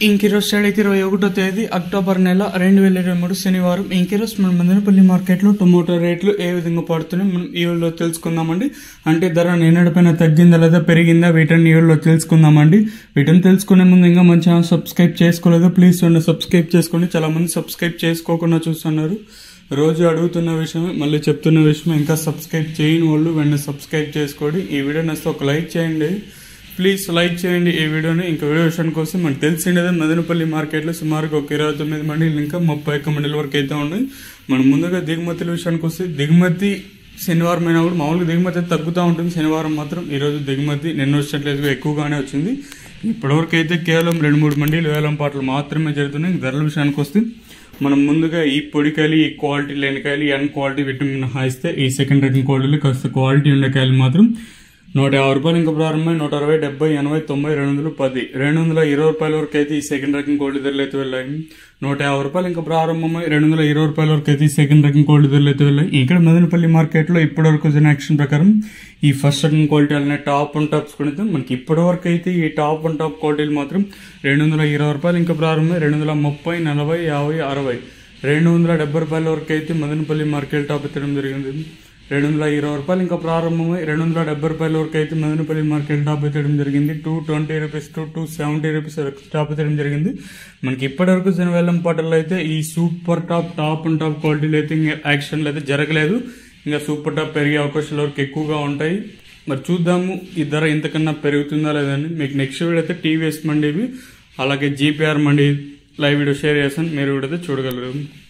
ఇంకిరోజు స్టడీకి ఇరవై ఒకటో తేదీ అక్టోబర్ నెల రెండు వేల ఇరవై మూడు శనివారం ఇంకిరోజు మన మదనపల్లి మార్కెట్లో టొమాటో రేట్లు ఏ విధంగా పడుతున్నాయి మనం ఈ వీడియోలో తెలుసుకుందామండి అంటే ధర నిన్నటిపైన తగ్గిందా లేదా పెరిగిందా వీటిని ఈ వీడియోలో తెలుసుకుందామండి వీటిని తెలుసుకునే ముందు ఇంకా మన ఛానల్ సబ్స్క్రైబ్ చేసుకోలేదు ప్లీజ్ చూడండి సబ్స్క్రైబ్ చేసుకోండి చాలా మంది సబ్స్క్రైబ్ చేసుకోకుండా చూస్తున్నారు రోజు అడుగుతున్న విషయమే మళ్ళీ చెప్తున్న విషయం ఇంకా సబ్స్క్రైబ్ చేయని వాళ్ళు వెంటనే సబ్స్క్రైబ్ చేసుకోండి ఈ వీడియో నచ్చితే ఒక లైక్ చేయండి ప్లీజ్ లైక్ చేయండి ఈ వీడియోని ఇంకా వీడియో విషయానికి కోసం మనకు తెలిసిండేదే మదనపల్లి మార్కెట్లో సుమారుగా ఒక ఇరవై తొమ్మిది మండీలు ఇంకా ముప్పై ఒక్క మండలి వరకు అయితే ఉన్నాయి మనం ముందుగా దిగుమతుల విషయానికి వస్తే దిగుమతి శనివారం అయినా కూడా మామూలుగా దిగుమతి అయితే తగ్గుతూ ఉంటుంది శనివారం మాత్రం ఈరోజు దిగుమతి నిన్న వచ్చినట్లేదు ఎక్కువగానే వచ్చింది ఇప్పటివరకు అయితే కేవలం రెండు మూడు మండీలు వేలం పాటలు మాత్రమే జరుగుతున్నాయి ధరల విషయానికి వస్తే మనం ముందుగా ఈ పొడికాయలు ఈ క్వాలిటీ లేని కాయలు ఈ అన్ క్వాలిటీ విటమిన్ హాయిస్తే ఈ సెకండ్ రకం క్వాలిటీలు కాస్త క్వాలిటీ ఉండే కాయలు మాత్రం నూట యాభై రూపాయలు ఇంకా ప్రారంభమై నూట అరవై డెబ్బై ఎనభై తొంభై రెండు వందలు పది రెండు వందల ఇరవై రూపాయల వరకు అయితే ఈ సెకండ్ రకం కోల్డ్ ధరలు అయితే వెళ్ళాయి నూట యాభై రూపాయలు ఇంకా ప్రారంభమై రెండు వందల ఇరవై రూపాయల వరకు అయితే ఈ సెకండ్ రకం కోల్డ్ ధరలు అయితే వెళ్ళాయి ఇక్కడ మదనపల్లి మార్కెట్లో ఇప్పటి వరకు వచ్చిన యాక్షన్ ప్రకారం ఈ ఫస్ట్ రకం క్వాలిటీ అనే టాప్ అండ్ టాప్స్ కొనితే మనకి ఇప్పటి వరకు అయితే ఈ టాప్ అండ్ టాప్ క్వాలిటీలు మాత్రం రెండు వందల ఇరవై రూపాయలు ఇంకా ప్రారంభమై రెండు వందల ముప్పై నలభై యాభై అరవై రెండు వందల డెబ్బై రూపాయల వరకు అయితే మదనపల్లి మార్కెట్ టాప్ ఎత్తడం జరిగింది రెండు వందల ఇరవై రూపాయలు ఇంకా ప్రారంభమై రెండు వందల డెబ్బై రూపాయల వరకు అయితే మదనపల్లి మార్కెట్ టాప్ ఎత్తడం జరిగింది two twenty rupees to two seventy rupees top ఎత్తడం జరిగింది మనకి ఇప్పటివరకు వచ్చిన వేలం పాటల్లో అయితే ఈ super top top and top క్వాలిటీలు అయితే ఇంకా యాక్షన్లు అయితే జరగలేదు ఇంకా సూపర్ టాప్ పెరిగే అవకాశాలు వరకు ఎక్కువగా ఉంటాయి మరి చూద్దాము ఈ ధర ఇంతకన్నా పెరుగుతుందా లేదని మీకు నెక్స్ట్ వీడియో అయితే టీవీఎస్ మండీవి అలాగే GPR mandi live video share చేస్తాను మీరు కూడా అయితే చూడగలరు